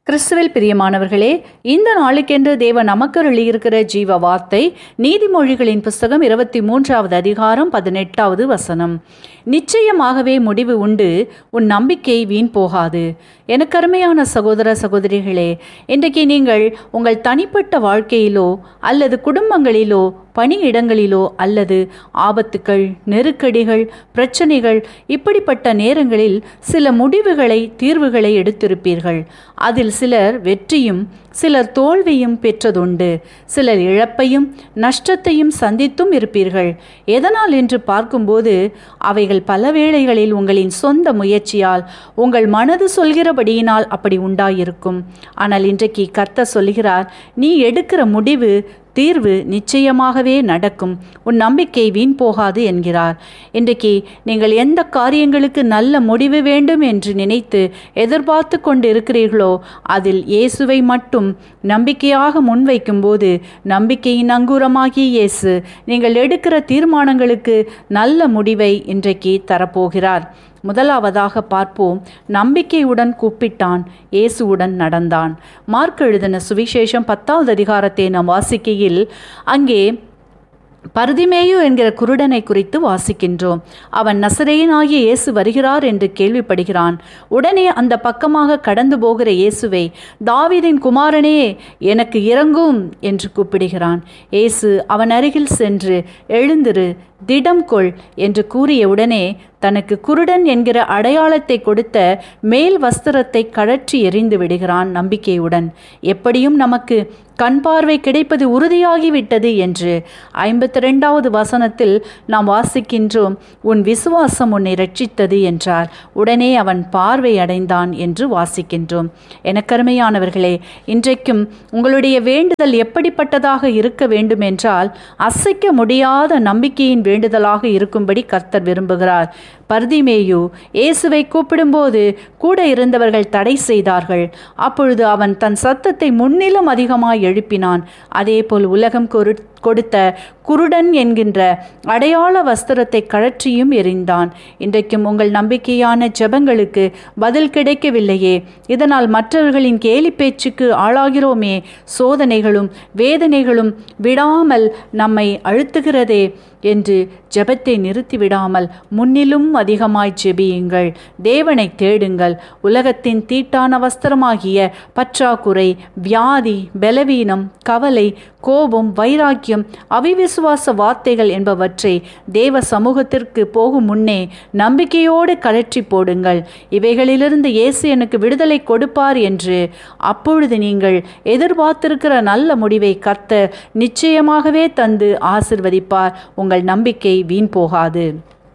கிறிஸ்துவில் பிரியமானவர்களே இந்த நாளுக்கென்று தேவ நமக்கருளியிருக்கிற ஜீவ வார்த்தை நீதிமொழிகளின் புஸ்தகம் இருபத்தி மூன்றாவது அதிகாரம் பதினெட்டாவது வசனம் நிச்சயமாகவே முடிவு உண்டு உன் நம்பிக்கை வீண் போகாது எனக்கு அருமையான சகோதர சகோதரிகளே இன்றைக்கு நீங்கள் உங்கள் தனிப்பட்ட வாழ்க்கையிலோ அல்லது குடும்பங்களிலோ பணியிடங்களிலோ அல்லது ஆபத்துக்கள் நெருக்கடிகள் பிரச்சனைகள் இப்படிப்பட்ட நேரங்களில் சில முடிவுகளை தீர்வுகளை எடுத்திருப்பீர்கள் அதில் சிலர் வெற்றியும் சிலர் தோல்வியும் பெற்றதுண்டு சிலர் இழப்பையும் நஷ்டத்தையும் சந்தித்தும் இருப்பீர்கள் எதனால் என்று பார்க்கும்போது அவைகள் பல வேளைகளில் உங்களின் சொந்த முயற்சியால் உங்கள் மனது சொல்கிறபடியினால் அப்படி உண்டாயிருக்கும் ஆனால் இன்றைக்கு கர்த்தர் சொல்கிறார் நீ எடுக்கிற முடிவு தீர்வு நிச்சயமாகவே நடக்கும் உன் நம்பிக்கை வீண் போகாது என்கிறார் இன்றைக்கு நீங்கள் எந்த காரியங்களுக்கு நல்ல முடிவு வேண்டும் என்று நினைத்து எதிர்பார்த்து கொண்டு இருக்கிறீர்களோ அதில் இயேசுவை மட்டும் நம்பிக்கையாக முன்வைக்கும்போது நம்பிக்கையின் அங்கூரமாகிய இயேசு நீங்கள் எடுக்கிற தீர்மானங்களுக்கு நல்ல முடிவை இன்றைக்கு தரப்போகிறார் முதலாவதாக பார்ப்போம் நம்பிக்கையுடன் கூப்பிட்டான் இயேசுவுடன் நடந்தான் மார்க் எழுதின சுவிசேஷம் பத்தாவது அதிகாரத்தை நாம் வாசிக்கையில் அங்கே பருதிமேயு என்கிற குருடனை குறித்து வாசிக்கின்றோம் அவன் நசரேயனாகிய இயேசு வருகிறார் என்று கேள்விப்படுகிறான் உடனே அந்த பக்கமாக கடந்து போகிற இயேசுவை தாவீதின் குமாரனே எனக்கு இறங்கும் என்று கூப்பிடுகிறான் இயேசு அவன் அருகில் சென்று எழுந்திரு திடம் கொள் என்று கூறிய உடனே தனக்கு குருடன் என்கிற அடையாளத்தை கொடுத்த மேல் வஸ்திரத்தை கழற்றி எறிந்து விடுகிறான் நம்பிக்கையுடன் எப்படியும் நமக்கு கண் பார்வை கிடைப்பது உறுதியாகிவிட்டது என்று ஐம்பத்தி ரெண்டாவது வசனத்தில் நாம் வாசிக்கின்றோம் உன் விசுவாசம் உன்னை ரட்சித்தது என்றார் உடனே அவன் பார்வை அடைந்தான் என்று வாசிக்கின்றோம் எனக்கருமையானவர்களே இன்றைக்கும் உங்களுடைய வேண்டுதல் எப்படிப்பட்டதாக இருக்க வேண்டும் என்றால் அசைக்க முடியாத நம்பிக்கையின் வேண்டுதலாக இருக்கும்படி கர்த்தர் விரும்புகிறார் பர்திமேயு இயேசுவை கூப்பிடும்போது கூட இருந்தவர்கள் தடை செய்தார்கள் அப்பொழுது அவன் தன் சத்தத்தை முன்னிலும் அதிகமாய் எழுப்பினான் அதேபோல் உலகம் கொரு கொடுத்த குருடன் என்கின்ற அடையாள வஸ்திரத்தை கழற்றியும் எறிந்தான் இன்றைக்கும் உங்கள் நம்பிக்கையான ஜெபங்களுக்கு பதில் கிடைக்கவில்லையே இதனால் மற்றவர்களின் கேலி பேச்சுக்கு ஆளாகிறோமே சோதனைகளும் வேதனைகளும் விடாமல் நம்மை அழுத்துகிறதே என்று ஜெபத்தை நிறுத்திவிடாமல் முன்னிலும் அதிகமாய் ஜெபியுங்கள் தேவனை தேடுங்கள் உலகத்தின் தீட்டான வஸ்திரமாகிய பற்றாக்குறை வியாதி பலவீனம் கவலை கோபம் வைராக்கியம் அவிவிசுவாச வார்த்தைகள் என்பவற்றை தேவ சமூகத்திற்கு போகும் முன்னே நம்பிக்கையோடு கழற்றி போடுங்கள் இவைகளிலிருந்து இயேசு எனக்கு விடுதலை கொடுப்பார் என்று அப்பொழுது நீங்கள் எதிர்பார்த்திருக்கிற நல்ல முடிவை கத்த நிச்சயமாகவே தந்து ஆசிர்வதிப்பார் உங்கள் நம்பிக்கை வீண் போகாது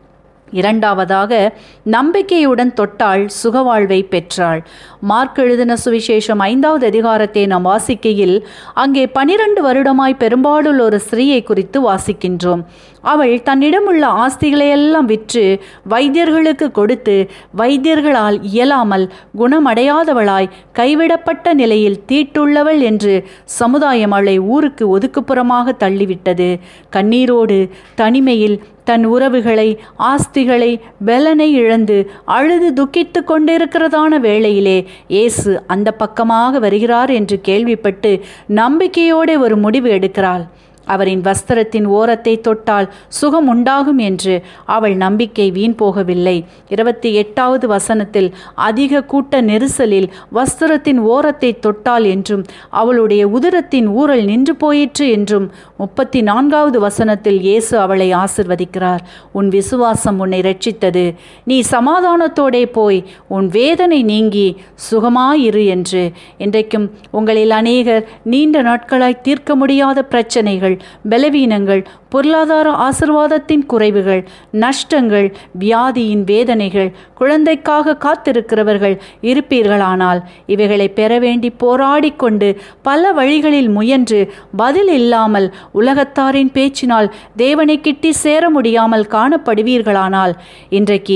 இரண்டாவதாக நம்பிக்கையுடன் தொட்டாள் சுகவாழ்வை பெற்றாள் மார்க் எழுதின சுவிசேஷம் ஐந்தாவது அதிகாரத்தை நாம் வாசிக்கையில் அங்கே பனிரெண்டு வருடமாய் பெரும்பாலுள்ள ஒரு ஸ்திரீயை குறித்து வாசிக்கின்றோம் அவள் தன்னிடமுள்ள ஆஸ்திகளையெல்லாம் விற்று வைத்தியர்களுக்கு கொடுத்து வைத்தியர்களால் இயலாமல் குணமடையாதவளாய் கைவிடப்பட்ட நிலையில் தீட்டுள்ளவள் என்று சமுதாயம் அவளை ஊருக்கு ஒதுக்குப்புறமாக தள்ளிவிட்டது கண்ணீரோடு தனிமையில் தன் உறவுகளை ஆஸ்திகளை பலனை இழந்து அழுது துக்கித்து கொண்டிருக்கிறதான வேளையிலே இயேசு அந்த பக்கமாக வருகிறார் என்று கேள்விப்பட்டு நம்பிக்கையோடு ஒரு முடிவு எடுக்கிறாள் அவரின் வஸ்திரத்தின் ஓரத்தை தொட்டால் சுகம் உண்டாகும் என்று அவள் நம்பிக்கை வீண் போகவில்லை இருபத்தி எட்டாவது வசனத்தில் அதிக கூட்ட நெரிசலில் வஸ்திரத்தின் ஓரத்தை தொட்டால் என்றும் அவளுடைய உதரத்தின் ஊரல் நின்று போயிற்று என்றும் முப்பத்தி நான்காவது வசனத்தில் இயேசு அவளை ஆசிர்வதிக்கிறார் உன் விசுவாசம் உன்னை ரட்சித்தது நீ சமாதானத்தோடே போய் உன் வேதனை நீங்கி சுகமாயிரு என்று இன்றைக்கும் உங்களில் அநேகர் நீண்ட நாட்களாய் தீர்க்க முடியாத பிரச்சனைகள் பலவீனங்கள் பொருளாதார ஆசிர்வாதத்தின் குறைவுகள் நஷ்டங்கள் வியாதியின் வேதனைகள் குழந்தைக்காக காத்திருக்கிறவர்கள் இருப்பீர்களானால் இவைகளை பெற வேண்டி போராடி கொண்டு பல வழிகளில் முயன்று பதில் இல்லாமல் உலகத்தாரின் பேச்சினால் தேவனை கிட்டி சேர முடியாமல் காணப்படுவீர்களானால் இன்றைக்கு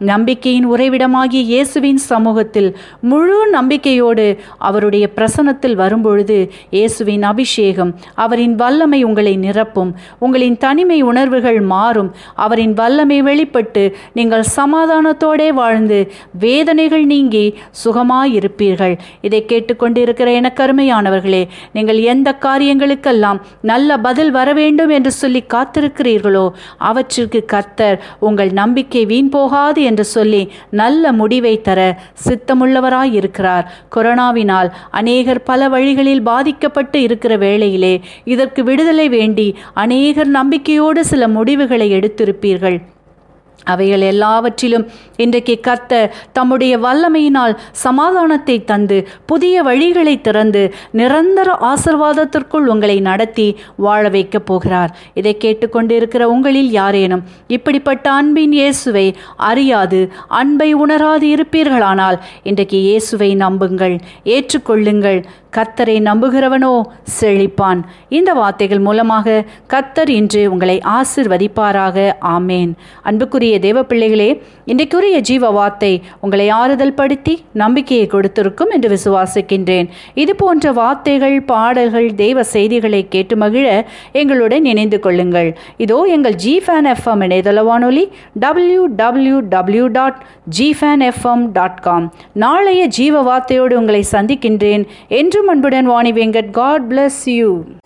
நம்பிக்கையின் உறைவிடமாகிய இயேசுவின் சமூகத்தில் முழு நம்பிக்கையோடு அவருடைய பிரசனத்தில் வரும்பொழுது இயேசுவின் அபிஷேகம் அவரின் வல்லமை உங்களை நிரப்பும் உங்களின் தனிமை உணர்வுகள் மாறும் அவரின் வல்லமை வெளிப்பட்டு நீங்கள் சமாதானத்தோடே வாழ்ந்து வேதனைகள் நீங்கி சுகமாயிருப்பீர்கள் இதை கேட்டுக்கொண்டிருக்கிற எனக்கு அருமையானவர்களே நீங்கள் எந்த காரியங்களுக்கெல்லாம் நல்ல பதில் வர வேண்டும் என்று சொல்லி காத்திருக்கிறீர்களோ அவற்றிற்கு கர்த்தர் உங்கள் நம்பிக்கை வீண் போகாது என்று சொல்லி நல்ல முடிவை தர சித்தமுள்ளவராய் இருக்கிறார் கொரோனாவினால் அநேகர் பல வழிகளில் பாதிக்கப்பட்டு இருக்கிற வேளையிலே இதற்கு விடுதலை வேண்டி அநேகர் நம்பிக்கையோடு சில முடிவுகளை எடுத்திருப்பீர்கள் அவைகள் எல்லாவற்றிலும் இன்றைக்கு கத்த தம்முடைய வல்லமையினால் சமாதானத்தை தந்து புதிய வழிகளை திறந்து நிரந்தர ஆசிர்வாதத்திற்குள் உங்களை நடத்தி வாழ வைக்கப் போகிறார் இதை கேட்டுக்கொண்டிருக்கிற உங்களில் யாரேனும் இப்படிப்பட்ட அன்பின் இயேசுவை அறியாது அன்பை உணராது இருப்பீர்களானால் இன்றைக்கு இயேசுவை நம்புங்கள் ஏற்றுக்கொள்ளுங்கள் கத்தரை நம்புகிறவனோ செழிப்பான் இந்த வார்த்தைகள் மூலமாக கத்தர் இன்று உங்களை ஆசிர்வதிப்பாராக ஆமேன் அன்புக்குரிய தேவ பிள்ளைகளே இன்றைக்குரிய ஜீவ வார்த்தை உங்களை ஆறுதல் படுத்தி நம்பிக்கையை கொடுத்திருக்கும் என்று விசுவாசிக்கின்றேன் இது போன்ற வார்த்தைகள் பாடல்கள் தெய்வ செய்திகளை கேட்டு மகிழ எங்களுடன் இணைந்து கொள்ளுங்கள் இதோ எங்கள் ஜி ஃபேன் எஃப்எம் இணையதள வானொலி W W W dot G fan FM dot com நாளைய ஜீவ வார்த்தையோடு உங்களை சந்திக்கின்றேன் என்றும் அன்புடன் Vani Venkat God bless you